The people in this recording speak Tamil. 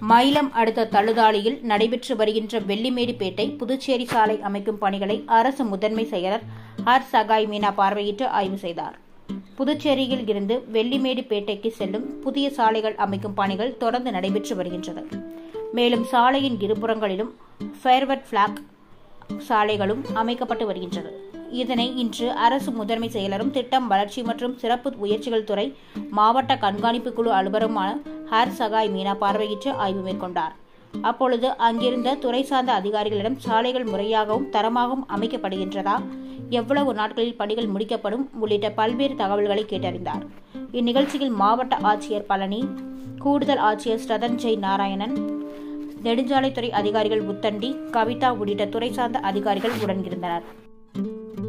மயிலம் அடுத்த தழுதாளியில் நடைபெற்று வருகின்ற வெள்ளிமேடுபேட்டை புதுச்சேரி சாலை அமைக்கும் பணிகளை அரசு முதன்மை செயலர் ஹர் சகாய் மீனா பார்வையிட்டு ஆய்வு செய்தார் புதுச்சேரியில் இருந்து வெள்ளிமேடுபேட்டைக்கு செல்லும் புதிய சாலைகள் அமைக்கும் பணிகள் தொடர்ந்து நடைபெற்று வருகின்றன மேலும் சாலையின் இருபுறங்களிலும் ஃபேர்வர்ட் பிளாக் சாலைகளும் அமைக்கப்பட்டு வருகின்றன இதனை இன்று அரசு முதன்மை செயலரும் திட்டம் வளர்ச்சி மற்றும் சிறப்பு உயர்ச்சிகள் துறை மாவட்ட கண்காணிப்பு குழு அலுவலருமான ஹர் சகாய் மீனா பார்வையிட்டு ஆய்வு மேற்கொண்டார் அப்பொழுது அங்கிருந்த துறை சார்ந்த அதிகாரிகளிடம் சாலைகள் முறையாகவும் தரமாகவும் அமைக்கப்படுகின்றதா எவ்வளவு நாட்களில் பணிகள் முடிக்கப்படும் உள்ளிட்ட பல்வேறு தகவல்களை கேட்டறிந்தார் இந்நிகழ்ச்சியில் மாவட்ட ஆட்சியர் பழனி கூடுதல் ஆட்சியர் ஸ்ரதன்ஜெய் நாராயணன் நெடுஞ்சாலைத்துறை அதிகாரிகள் புத்தண்டி கவிதா உள்ளிட்ட துறை சார்ந்த அதிகாரிகள் உடனிருந்தனர்